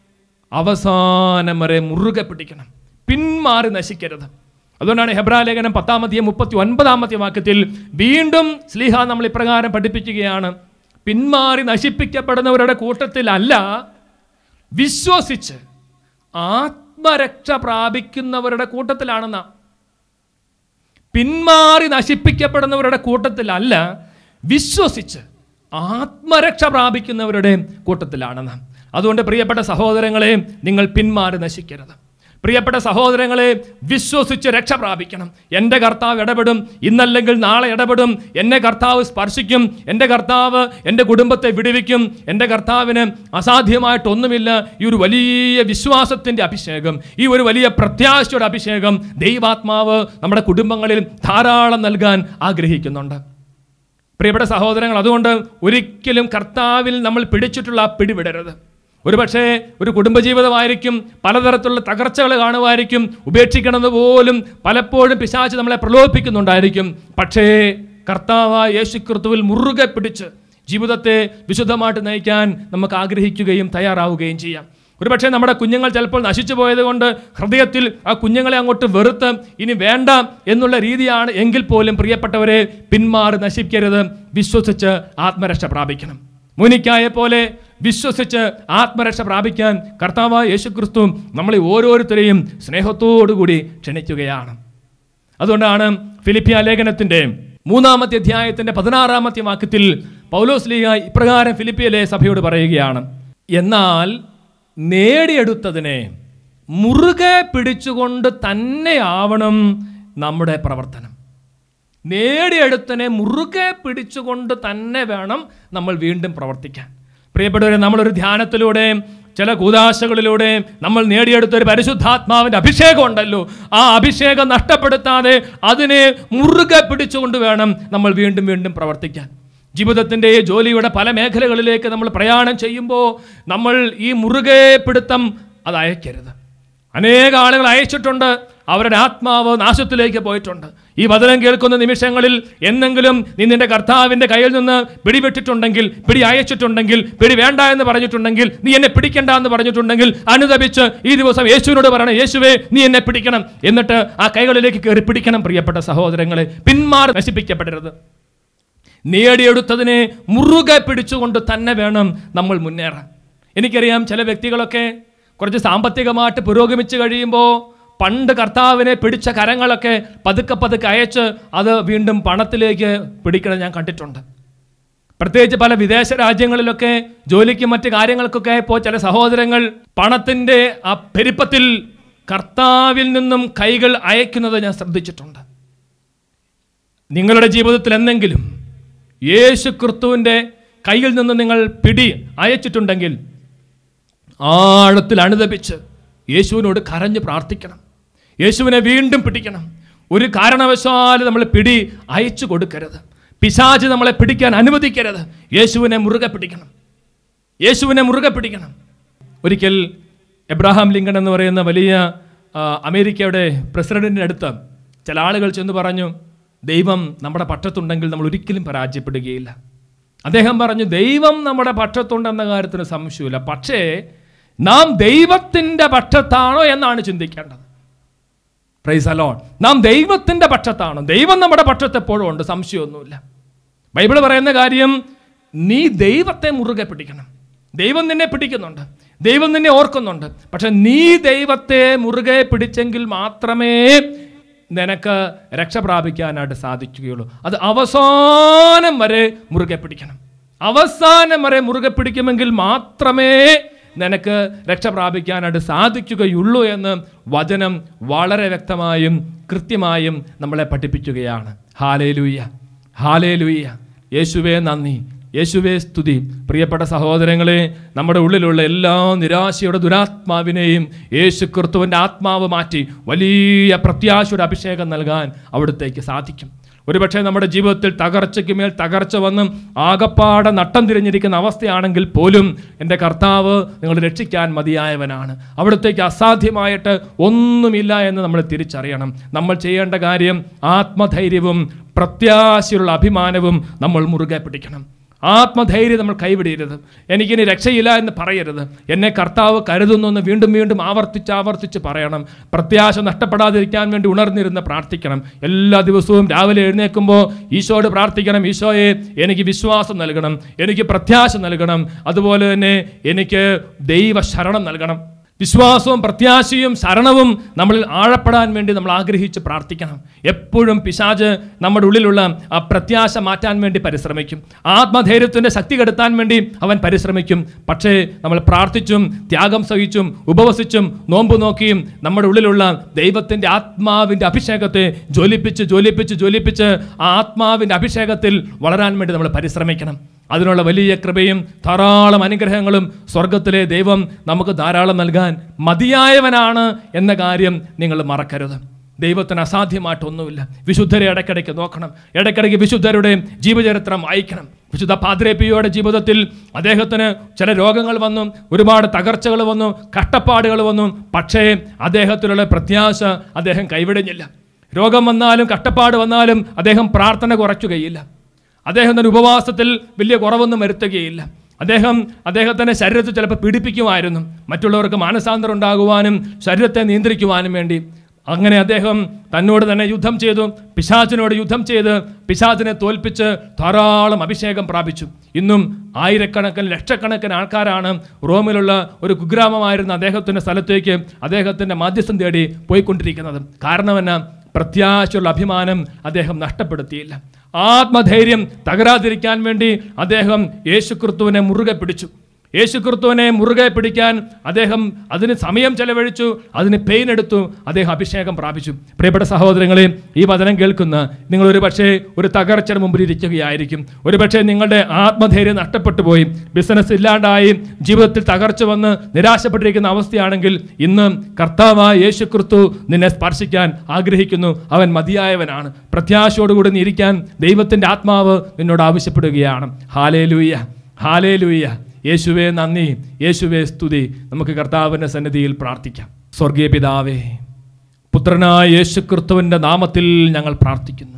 അവസാനം വരെ മുറുകെ പിടിക്കണം പിന്മാറി നശിക്കരുത് അതുകൊണ്ടാണ് ഹെബ്രാ ലേഖനം പത്താമത്തെ മുപ്പത്തി ഒൻപതാമത്തെ വാക്യത്തിൽ വീണ്ടും സ്ലീഹ നമ്മൾ ഇപ്രകാരം പഠിപ്പിക്കുകയാണ് പിന്മാറി നശിപ്പിക്കപ്പെടുന്നവരുടെ കൂട്ടത്തിലല്ല വിശ്വസിച്ച് ആത്മരക്ഷ പ്രാപിക്കുന്നവരുടെ കൂട്ടത്തിലാണ് നാം പിന്മാറി നശിപ്പിക്കപ്പെടുന്നവരുടെ കൂട്ടത്തിലല്ല വിശ്വസിച്ച് ആത്മരക്ഷ പ്രാപിക്കുന്നവരുടെ കൂട്ടത്തിലാണ് നാം അതുകൊണ്ട് പ്രിയപ്പെട്ട സഹോദരങ്ങളെ നിങ്ങൾ പിന്മാറി നശിക്കരുത് പ്രിയപ്പെട്ട സഹോദരങ്ങളെ വിശ്വസിച്ച് രക്ഷ പ്രാപിക്കണം എൻ്റെ കർത്താവ് ഇടപെടും ഇന്നല്ലെങ്കിൽ നാളെ ഇടപെടും എന്നെ കർത്താവ് സ്പർശിക്കും എൻ്റെ കർത്താവ് എൻ്റെ കുടുംബത്തെ വിടുവിക്കും എൻ്റെ കർത്താവിന് അസാധ്യമായിട്ടൊന്നുമില്ല ഈ ഒരു വലിയ വിശ്വാസത്തിൻ്റെ അഭിഷേകം ഈ ഒരു വലിയ പ്രത്യാശയുടെ അഭിഷേകം ദൈവാത്മാവ് നമ്മുടെ കുടുംബങ്ങളിൽ ധാരാളം നൽകാൻ ആഗ്രഹിക്കുന്നുണ്ട് പ്രിയപ്പെട്ട സഹോദരങ്ങൾ അതുകൊണ്ട് ഒരിക്കലും കർത്താവിൽ നമ്മൾ പിടിച്ചിട്ടുള്ള ആ പിടിവിടരുത് ഒരുപക്ഷേ ഒരു കുടുംബജീവിതമായിരിക്കും പലതരത്തിലുള്ള തകർച്ചകൾ കാണുമായിരിക്കും ഉപേക്ഷിക്കണമെന്ന് പോലും പലപ്പോഴും പിശാച്ച് നമ്മളെ പ്രലോഭിപ്പിക്കുന്നുണ്ടായിരിക്കും പക്ഷേ കർത്താവായ യേശു ക്രിസ്തുവിൽ മുറുകെ പിടിച്ച് ജീവിതത്തെ വിശുദ്ധമായിട്ട് നയിക്കാൻ നമുക്ക് ആഗ്രഹിക്കുകയും തയ്യാറാവുകയും ചെയ്യാം ഒരുപക്ഷെ നമ്മുടെ കുഞ്ഞുങ്ങൾ ചിലപ്പോൾ നശിച്ചു പോയത് കൊണ്ട് ഹൃദയത്തിൽ ആ കുഞ്ഞുങ്ങളെ അങ്ങോട്ട് വെറുത്ത് ഇനി വേണ്ട എന്നുള്ള രീതിയാണ് എങ്കിൽ പോലും പ്രിയപ്പെട്ടവരെ പിന്മാറി നശിക്കരുത് വിശ്വസിച്ച് ആത്മരക്ഷ പ്രാപിക്കണം മുനിക്കായെ പോലെ വിശ്വസിച്ച് ആത്മരക്ഷ പ്രാപിക്കാൻ കർത്താവായ യേശുക്രിസ്തു നമ്മളെ ഓരോരുത്തരെയും സ്നേഹത്തോടുകൂടി ക്ഷണിക്കുകയാണ് അതുകൊണ്ടാണ് ഫിലിപ്പിയ ലേഖനത്തിന്റെ മൂന്നാമത്തെ അധ്യായത്തിന്റെ പതിനാറാമത്തെ വാക്യത്തിൽ പൗലോസ് ലീഗ ഇപ്രകാരം ഫിലിപ്പിയയിലെ സഭയോട് പറയുകയാണ് എന്നാൽ നേടിയെടുത്തതിനെ മുറുകെ പിടിച്ചുകൊണ്ട് തന്നെയാവണം നമ്മുടെ പ്രവർത്തനം നേടിയെടുത്തതിനെ മുറുകെ പിടിച്ചുകൊണ്ട് തന്നെ വേണം നമ്മൾ വീണ്ടും പ്രവർത്തിക്കാൻ പ്രിയപ്പെട്ടവരെ നമ്മളൊരു ധ്യാനത്തിലൂടെ ചില കൂതാശകളിലൂടെ നമ്മൾ നേടിയെടുത്ത ഒരു പരിശുദ്ധാത്മാവിൻ്റെ അഭിഷേകം ഉണ്ടല്ലോ ആ അഭിഷേകം നഷ്ടപ്പെടുത്താതെ അതിനെ മുറുകെ പിടിച്ചുകൊണ്ട് വേണം നമ്മൾ വീണ്ടും വീണ്ടും പ്രവർത്തിക്കാൻ ജീവിതത്തിൻ്റെ ജോലിയുടെ പല മേഖലകളിലേക്ക് നമ്മൾ പ്രയാണം ചെയ്യുമ്പോൾ നമ്മൾ ഈ മുറുകെ പിടുത്തം അത് അയക്കരുത് അനേക ആളുകൾ അയച്ചിട്ടുണ്ട് അവരുടെ ആത്മാവ് നാശത്തിലേക്ക് പോയിട്ടുണ്ട് ഈ വചനം കേൾക്കുന്ന നിമിഷങ്ങളിൽ എന്നെങ്കിലും നീ നിന്റെ കർത്താവിന്റെ കയ്യിൽ നിന്ന് പിടിവിട്ടിട്ടുണ്ടെങ്കിൽ പിടി അയച്ചിട്ടുണ്ടെങ്കിൽ പിടി വേണ്ട എന്ന് പറഞ്ഞിട്ടുണ്ടെങ്കിൽ നീ എന്നെ പിടിക്കണ്ട എന്ന് പറഞ്ഞിട്ടുണ്ടെങ്കിൽ അനുദപിച്ച് ഈ ദിവസം യേശുവിനോട് പറയണം യേശുവേ നീ എന്നെ പിടിക്കണം എന്നിട്ട് ആ കൈകളിലേക്ക് കയറി പിടിക്കണം പ്രിയപ്പെട്ട സഹോദരങ്ങളെ പിന്മാറി നശിപ്പിക്കപ്പെടരുത് നേടിയെടുത്തതിനെ മുറുകെ പിടിച്ചുകൊണ്ട് തന്നെ വേണം നമ്മൾ മുന്നേറാൻ എനിക്കറിയാം ചില വ്യക്തികളൊക്കെ കുറച്ച് സാമ്പത്തികമായിട്ട് പുരോഗമിച്ച് കഴിയുമ്പോൾ പണ്ട് കർത്താവിനെ പിടിച്ച കരങ്ങളൊക്കെ പതുക്കെ പതുക്കെ അയച്ച് അത് വീണ്ടും പണത്തിലേക്ക് പിടിക്കണം ഞാൻ കണ്ടിട്ടുണ്ട് പ്രത്യേകിച്ച് പല വിദേശ രാജ്യങ്ങളിലൊക്കെ ജോലിക്കും മറ്റു കാര്യങ്ങൾക്കൊക്കെ ഇപ്പോൾ ചില സഹോദരങ്ങൾ പണത്തിൻ്റെ ആ പെരുപ്പത്തിൽ കർത്താവിൽ നിന്നും കൈകൾ അയക്കുന്നത് ഞാൻ ശ്രദ്ധിച്ചിട്ടുണ്ട് നിങ്ങളുടെ ജീവിതത്തിൽ എന്തെങ്കിലും യേശു ക്രിസ്തുവിൻ്റെ കയ്യിൽ നിന്ന് നിങ്ങൾ പിടി അയച്ചിട്ടുണ്ടെങ്കിൽ ആഴത്തിൽ അണുതപിച്ച് യേശുവിനോട് കരഞ്ഞ് പ്രാർത്ഥിക്കണം യേശുവിനെ വീണ്ടും പിടിക്കണം ഒരു കാരണവശാലും നമ്മൾ പിടി അയച്ചു കൊടുക്കരുത് പിശാച് നമ്മളെ പിടിക്കാൻ അനുവദിക്കരുത് യേശുവിനെ മുറുകെ പിടിക്കണം യേശുവിനെ മുറുകെ പിടിക്കണം ഒരിക്കൽ എബ്രഹാം ലിങ്കൺ എന്ന് പറയുന്ന വലിയ ആ, അമേരിക്കയുടെ പ്രസിഡന്റിൻ്റെ അടുത്ത് ചില ആളുകൾ ചെന്ന് പറഞ്ഞു ദൈവം നമ്മുടെ പക്ഷത്തുണ്ടെങ്കിൽ നമ്മൾ ഒരിക്കലും പരാജയപ്പെടുകയില്ല അദ്ദേഹം പറഞ്ഞു ദൈവം നമ്മുടെ പക്ഷത്തുണ്ടെന്ന കാര്യത്തിന് സംശയമില്ല പക്ഷേ നാം ദൈവത്തിൻ്റെ പക്ഷത്താണോ എന്നാണ് ചിന്തിക്കേണ്ടത് പ്രൈസ് അലോൺ നാം ദൈവത്തിൻ്റെ പക്ഷത്താണോ ദൈവം നമ്മുടെ പക്ഷത്ത് എപ്പോഴും ഉണ്ട് സംശയമൊന്നുമില്ല ബൈബിൾ പറയുന്ന കാര്യം നീ ദൈവത്തെ മുറുകെ പിടിക്കണം ദൈവം നിന്നെ പിടിക്കുന്നുണ്ട് ദൈവം നിന്നെ ഓർക്കുന്നുണ്ട് പക്ഷെ നീ ദൈവത്തെ മുറുകെ പിടിച്ചെങ്കിൽ മാത്രമേ നിനക്ക് രക്ഷ പ്രാപിക്കാനായിട്ട് സാധിക്കുകയുള്ളൂ അത് അവസാനം വരെ മുറുകെ പിടിക്കണം അവസാനം വരെ മുറുകെ പിടിക്കുമെങ്കിൽ മാത്രമേ നിനക്ക് രക്ഷ പ്രാപിക്കാനായിട്ട് സാധിക്കുകയുള്ളൂ എന്ന് വചനം വളരെ വ്യക്തമായും കൃത്യമായും നമ്മളെ പഠിപ്പിക്കുകയാണ് ഹാലേ ലൂയ്യ ഹാലേ ലൂയ്യ യേശുവേ നന്ദി യേശുവേ സ്തുതി പ്രിയപ്പെട്ട സഹോദരങ്ങളെ നമ്മുടെ ഉള്ളിലുള്ള എല്ലാ നിരാശയുടെ ദുരാത്മാവിനെയും യേശു ക്രിസ്തുവിൻ്റെ ആത്മാവ് മാറ്റി വലിയ പ്രത്യാശയുടെ അഭിഷേകം നൽകാൻ അവിടത്തേക്ക് സാധിക്കും ഒരുപക്ഷെ നമ്മുടെ ജീവിതത്തിൽ തകർച്ചയ്ക്ക് മേൽ തകർച്ച വന്ന് ആകപ്പാടെ നട്ടം തിരിഞ്ഞിരിക്കുന്ന അവസ്ഥയാണെങ്കിൽ പോലും എൻ്റെ കർത്താവ് നിങ്ങൾ രക്ഷിക്കാൻ മതിയായവനാണ് അവിടത്തേക്ക് അസാധ്യമായിട്ട് ഒന്നുമില്ല എന്ന് നമ്മൾ തിരിച്ചറിയണം നമ്മൾ ചെയ്യേണ്ട കാര്യം ആത്മധൈര്യവും പ്രത്യാശയുള്ള അഭിമാനവും നമ്മൾ മുറുകെ പിടിക്കണം ആത്മധൈര്യം നമ്മൾ കൈവിടരുത് എനിക്കിനി രക്ഷയില്ല എന്ന് പറയരുത് എന്നെ കർത്താവ് കരുതുന്നു എന്ന് വീണ്ടും വീണ്ടും ആവർത്തിച്ച് ആവർത്തിച്ച് പറയണം പ്രത്യാശ നഷ്ടപ്പെടാതിരിക്കാൻ വേണ്ടി ഉണർന്നിരുന്ന് പ്രാർത്ഥിക്കണം എല്ലാ ദിവസവും രാവിലെ എഴുന്നേൽക്കുമ്പോൾ ഈശോയോട് പ്രാർത്ഥിക്കണം ഈശോയെ എനിക്ക് വിശ്വാസം നൽകണം എനിക്ക് പ്രത്യാശ നൽകണം അതുപോലെ തന്നെ എനിക്ക് ദൈവ ശരണം നൽകണം വിശ്വാസവും പ്രത്യാശയും ശരണവും നമ്മളിൽ ആഴപ്പെടാൻ വേണ്ടി നമ്മൾ ആഗ്രഹിച്ച് പ്രാർത്ഥിക്കണം എപ്പോഴും പിശാജ് നമ്മുടെ ഉള്ളിലുള്ള ആ പ്രത്യാശ മാറ്റാൻ വേണ്ടി പരിശ്രമിക്കും ആത്മധൈര്യത്തിൻ്റെ ശക്തി കെടുത്താൻ വേണ്ടി അവൻ പരിശ്രമിക്കും പക്ഷേ നമ്മൾ പ്രാർത്ഥിച്ചും ത്യാഗം സഹിച്ചും ഉപവസിച്ചും നോമ്പ് നോക്കിയും നമ്മുടെ ഉള്ളിലുള്ള ദൈവത്തിൻ്റെ ആത്മാവിൻ്റെ അഭിഷേകത്തെ ജ്വലിപ്പിച്ച് ജ്വലിപ്പിച്ച് ജ്വലിപ്പിച്ച് ആ ആത്മാവിൻ്റെ അഭിഷേകത്തിൽ വളരാൻ വേണ്ടി നമ്മൾ പരിശ്രമിക്കണം അതിനുള്ള വലിയ കൃപയും ധാരാളം അനുഗ്രഹങ്ങളും സ്വർഗത്തിലെ ദൈവം നമുക്ക് ധാരാളം നൽകാൻ മതിയായവനാണ് എന്ന കാര്യം നിങ്ങൾ മറക്കരുത് ദൈവത്തിന് അസാധ്യമായിട്ടൊന്നുമില്ല വിശുദ്ധരെ ഇടയ്ക്കിടയ്ക്ക് നോക്കണം ഇടയ്ക്കിടയ്ക്ക് വിശുദ്ധരുടെ ജീവചരിത്രം വായിക്കണം വിശുദ്ധ പാദ്രേപ്പിയുടെ ജീവിതത്തിൽ അദ്ദേഹത്തിന് ചില രോഗങ്ങൾ വന്നു ഒരുപാട് തകർച്ചകൾ വന്നു കഷ്ടപ്പാടുകൾ വന്നു പക്ഷേ അദ്ദേഹത്തിലുള്ള പ്രത്യാശ അദ്ദേഹം കൈവിടുന്നില്ല രോഗം വന്നാലും കഷ്ടപ്പാട് വന്നാലും അദ്ദേഹം പ്രാർത്ഥന കുറയ്ക്കുകയില്ല അദ്ദേഹം തന്നെ ഉപവാസത്തിൽ വലിയ കുറവൊന്നും വരുത്തുകയില്ല അദ്ദേഹം അദ്ദേഹത്തിൻ്റെ ശരീരത്തെ ചിലപ്പോൾ പീഡിപ്പിക്കുമായിരുന്നു മറ്റുള്ളവർക്ക് മാനസാന്തരം ഉണ്ടാകുവാനും ശരീരത്തെ നിയന്ത്രിക്കുവാനും വേണ്ടി അങ്ങനെ അദ്ദേഹം തന്നോട് തന്നെ യുദ്ധം ചെയ്തു പിശാചിനോട് യുദ്ധം ചെയ്ത് പിശാചിനെ തോൽപ്പിച്ച് ധാരാളം അഭിഷേകം പ്രാപിച്ചു ഇന്നും ആയിരക്കണക്കിന് ലക്ഷക്കണക്കിന് ആൾക്കാരാണ് റോമിലുള്ള ഒരു കുഗ്രാമമായിരുന്ന അദ്ദേഹത്തിൻ്റെ സ്ഥലത്തേക്ക് അദ്ദേഹത്തിൻ്റെ മാധ്യസ്ഥം തേടി പോയിക്കൊണ്ടിരിക്കുന്നത് കാരണം എന്നാ പ്രത്യാശയുള്ള അഭിമാനം അദ്ദേഹം നഷ്ടപ്പെടുത്തിയില്ല ആത്മധൈര്യം തകരാതിരിക്കാൻ വേണ്ടി അദ്ദേഹം യേശുക്രിസ്തുവിനെ മുറുകെ പിടിച്ചു യേശുക്രിസ്തുവിനെ മുറുകെ പിടിക്കാൻ അദ്ദേഹം അതിന് സമയം ചെലവഴിച്ചു അതിന് പെയിൻ എടുത്തു അദ്ദേഹം അഭിഷേകം പ്രാപിച്ചു പ്രിയപ്പെട്ട സഹോദരങ്ങളെ ഈ വചനം കേൾക്കുന്ന നിങ്ങൾ ഒരു പക്ഷേ ഒരു തകർച്ചയുടെ മുമ്പിൽ ഇരിക്കുകയായിരിക്കും ഒരു പക്ഷേ നിങ്ങളുടെ ആത്മധൈര്യം നഷ്ടപ്പെട്ടു പോയി ബിസിനസ് ഇല്ലാണ്ടായി ജീവിതത്തിൽ തകർച്ച വന്ന് നിരാശപ്പെട്ടിരിക്കുന്ന അവസ്ഥയാണെങ്കിൽ ഇന്ന് കർത്താവായ യേശുക്രിസ്തു നിന്നെ സ്പർശിക്കാൻ ആഗ്രഹിക്കുന്നു അവൻ മതിയായവനാണ് പ്രത്യാശയോടുകൂടി നീ ഇരിക്കാൻ ദൈവത്തിൻ്റെ ആത്മാവ് നിന്നോട് ആവശ്യപ്പെടുകയാണ് ഹാലേ ലൂയ്യ ഹാലേ ലൂയ്യ യേശുവേ നന്ദി യേശുവേ സ്തുതി നമുക്ക് കർത്താവിൻ്റെ സന്നിധിയിൽ പ്രാർത്ഥിക്കാം സ്വർഗീയ പിതാവേ പുത്രനായ യേശു ക്രിസ്തുവിൻ്റെ നാമത്തിൽ ഞങ്ങൾ പ്രാർത്ഥിക്കുന്നു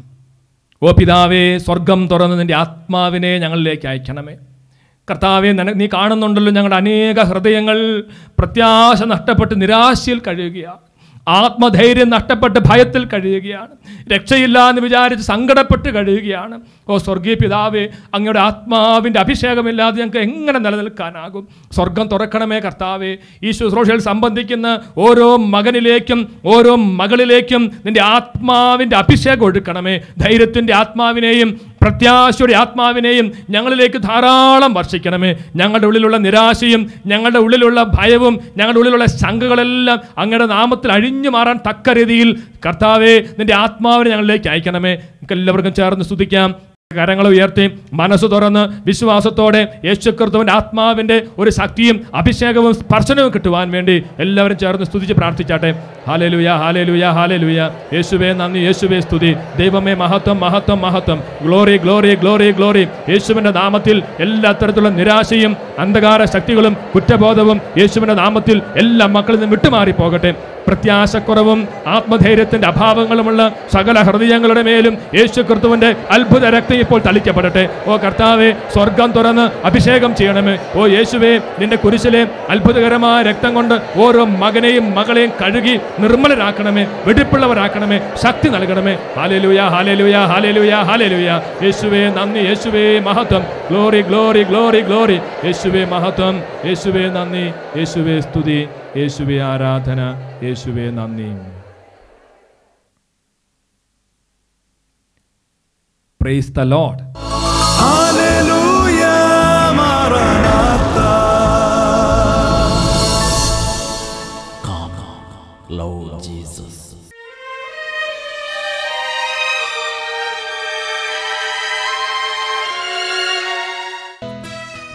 ഓ പിതാവേ സ്വർഗം തുറന്ന് നിൻ്റെ ആത്മാവിനെ ഞങ്ങളിലേക്ക് അയക്കണമേ കർത്താവെ നിന നീ കാണുന്നുണ്ടല്ലോ ഞങ്ങളുടെ അനേക ഹൃദയങ്ങൾ പ്രത്യാശ നഷ്ടപ്പെട്ട് നിരാശയിൽ കഴിയുകയാണ് ആത്മധൈര്യം നഷ്ടപ്പെട്ട് ഭയത്തിൽ കഴിയുകയാണ് രക്ഷയില്ല എന്ന് വിചാരിച്ച് സങ്കടപ്പെട്ട് കഴിയുകയാണ് ഓ സ്വർഗീയ പിതാവേ അങ്ങയുടെ ആത്മാവിൻ്റെ അഭിഷേകമില്ലാതെ ഞങ്ങൾക്ക് എങ്ങനെ നിലനിൽക്കാനാകും സ്വർഗം തുറക്കണമേ കർത്താവേ ഈ ശുശ്രൂഷയിൽ സംബന്ധിക്കുന്ന ഓരോ മകനിലേക്കും ഓരോ മകളിലേക്കും നിന്റെ ആത്മാവിൻ്റെ അഭിഷേകം ഒഴുക്കണമേ ധൈര്യത്തിൻ്റെ ആത്മാവിനെയും പ്രത്യാശയുടെ ആത്മാവിനെയും ഞങ്ങളിലേക്ക് ധാരാളം വർഷിക്കണമേ ഞങ്ങളുടെ ഉള്ളിലുള്ള നിരാശയും ഞങ്ങളുടെ ഉള്ളിലുള്ള ഭയവും ഞങ്ങളുടെ ഉള്ളിലുള്ള ശങ്കകളെല്ലാം അങ്ങയുടെ നാമത്തിൽ അഴിഞ്ഞു മാറാൻ തക്ക രീതിയിൽ കർത്താവെ നിന്റെ ആത്മാവിനെ ഞങ്ങളിലേക്ക് അയക്കണമേ നമുക്ക് എല്ലാവർക്കും ചേർന്ന് സ്തുതിക്കാം കരങ്ങൾ ഉയർത്തി മനസ്സ് തുറന്ന് വിശ്വാസത്തോടെ യേശുക്രിസ്തുവിന്റെ ആത്മാവിന്റെ ഒരു ശക്തിയും അഭിഷേകവും സ്പർശനവും കിട്ടുവാൻ വേണ്ടി എല്ലാവരും ചേർന്ന് സ്തുതിച്ച് പ്രാർത്ഥിച്ചാട്ടെ ഹാലേലുയ ഹാലേലുയ ഹാലേലുയ യേശുവേ നന്ദി യേശുവേ സ്തുതി ദൈവമേ മഹത്വം മഹത്വം മഹത്വം ഗ്ലോറി ഗ്ലോറി ഗ്ലോറി ഗ്ലോറി യേശുവിന്റെ നാമത്തിൽ എല്ലാ തരത്തിലുള്ള നിരാശയും അന്ധകാര ശക്തികളും കുറ്റബോധവും യേശുവിന്റെ നാമത്തിൽ എല്ലാ മക്കളിൽ നിന്നും വിട്ടുമാറി പോകട്ടെ പ്രത്യാശക്കുറവും ആത്മധൈര്യത്തിന്റെ അഭാവങ്ങളുമുള്ള സകല ഹൃദയങ്ങളുടെ മേലും യേശു ക്രിസ്തുവിന്റെ അത്ഭുത രക്തം ഇപ്പോൾ തളിക്കപ്പെടട്ടെ ഓ കർത്താവെ സ്വർഗം തുറന്ന് അഭിഷേകം ചെയ്യണമേ ഓ യേശുവെ നിന്റെ കുരിശിലെ അത്ഭുതകരമായ രക്തം കൊണ്ട് ഓരോ മകനെയും മകളെയും കഴുകി നിർമ്മലരാക്കണമേ വെടിപ്പുള്ളവരാക്കണമേ ശക്തി നൽകണമേ ഹാലേലുയ ഹാലേലുയ ഹാലേലുയ ഹാലേലുയ യേശുവേ നന്ദി യേശുവേ മഹത്വം ഗ്ലോറി ഗ്ലോറി ഗ്ലോറി ഗ്ലോറി യേശുവേ മഹത്വം യേശുവേ നന്ദി യേശുവേ സ്തുതി യേശുവേ ആരാധന യേശുവേ നന്ദി praise the lord Hallelujah, Maranatha. Come, Lord Jesus.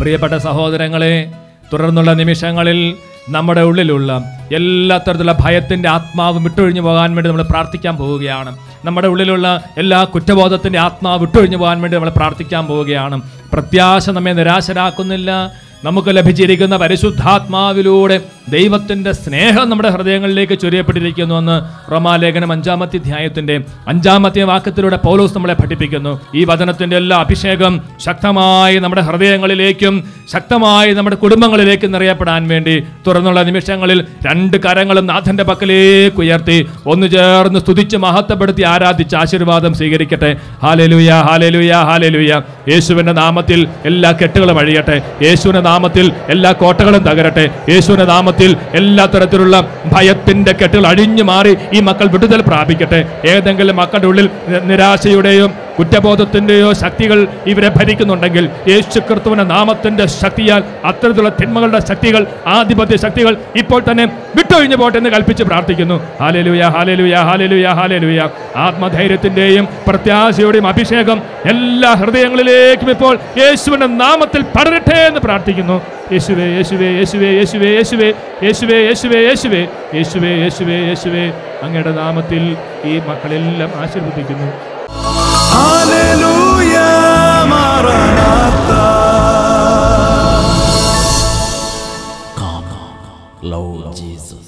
പ്രിയപ്പെട്ട സഹോദരങ്ങളെ തുടർന്നുള്ള നിമിഷങ്ങളിൽ നമ്മുടെ ഉള്ളിലുള്ള എല്ലാ തരത്തിലുള്ള ഭയത്തിൻ്റെ ആത്മാവ് വിട്ടൊഴിഞ്ഞു പോകാൻ വേണ്ടി നമ്മൾ പ്രാർത്ഥിക്കാൻ പോവുകയാണ് നമ്മുടെ ഉള്ളിലുള്ള എല്ലാ കുറ്റബോധത്തിൻ്റെ ആത്മാവ് വിട്ടൊഴിഞ്ഞു പോകാൻ വേണ്ടി നമ്മൾ പ്രാർത്ഥിക്കാൻ പോവുകയാണ് പ്രത്യാശ നമ്മെ നിരാശരാക്കുന്നില്ല നമുക്ക് ലഭിച്ചിരിക്കുന്ന പരിശുദ്ധാത്മാവിലൂടെ ദൈവത്തിൻ്റെ സ്നേഹം നമ്മുടെ ഹൃദയങ്ങളിലേക്ക് ചൊരിയപ്പെട്ടിരിക്കുന്നുവെന്ന് റോമാലേഖനം അഞ്ചാമത്തെ അധ്യായത്തിൻ്റെ അഞ്ചാമത്തെ വാക്യത്തിലൂടെ പൗലോസ് നമ്മളെ പഠിപ്പിക്കുന്നു ഈ വചനത്തിൻ്റെ എല്ലാ അഭിഷേകം ശക്തമായി നമ്മുടെ ഹൃദയങ്ങളിലേക്കും ശക്തമായി നമ്മുടെ കുടുംബങ്ങളിലേക്കും നിറയപ്പെടാൻ വേണ്ടി തുറന്നുള്ള നിമിഷങ്ങളിൽ രണ്ട് കരങ്ങളും നാഥന്റെ പക്കലേക്ക് ഉയർത്തി ഒന്ന് ചേർന്ന് സ്തുതിച്ച് മഹത്വപ്പെടുത്തി ആരാധിച്ച് ആശീർവാദം സ്വീകരിക്കട്ടെ ഹാലലുയ ഹാലലുയ ഹാലലുയ യേശുവിന്റെ നാമത്തിൽ എല്ലാ കെട്ടുകളും അഴിയട്ടെ യേശുവിന്റെ നാമത്തിൽ എല്ലാ കോട്ടകളും തകരട്ടെ യേശുവിന്റെ നാമത്തിൽ എല്ലാ തരത്തിലുള്ള ഭയത്തിന്റെ കെട്ടുകൾ അഴിഞ്ഞു മാറി ഈ മക്കൾ വിടുതൽ പ്രാപിക്കട്ടെ ഏതെങ്കിലും മക്കളുടെ ഉള്ളിൽ നി- നിരാശയുടെയോ കുറ്റബോധത്തിന്റെയോ ശക്തികൾ ഇവരെ ഭരിക്കുന്നുണ്ടെങ്കിൽ യേശു ക്രിസ്തുവിന്റെ നാമത്തിന്റെ ശക്തിയാൽ അത്തരത്തിലുള്ള തിന്മകളുടെ ശക്തികൾ ആധിപത്യ ശക്തികൾ ഇപ്പോൾ തന്നെ വിട്ടൊഴിഞ്ഞു പോട്ടെ എന്ന് കൽപ്പിച്ച് പ്രാർത്ഥിക്കുന്നു ഹാലലുയ ഹാലലുയ ഹാലലുയ ഹാലലുയ ആത്മധൈര്യത്തിന്റെയും പ്രത്യാശയുടെയും അഭിഷേകം എല്ലാ ഹൃദയങ്ങളിലേക്കും ഇപ്പോൾ യേശുവിന്റെ നാമത്തിൽ പടരട്ടെ എന്ന് പ്രാർത്ഥിക്കുന്നു യേശുവേ യേശുവേ യേശുവേ യേശുവേ യേശുവേ യേശുവേ യേശുവേ യേശുവേ യേശുവേ യേശുവേ യേശുവേ അങ്ങയുടെ നാമത്തിൽ ഈ മക്കളെല്ലാം ആശീർവദിക്കുന്നു Hallelujah, Maranatha. Come, Lord Jesus.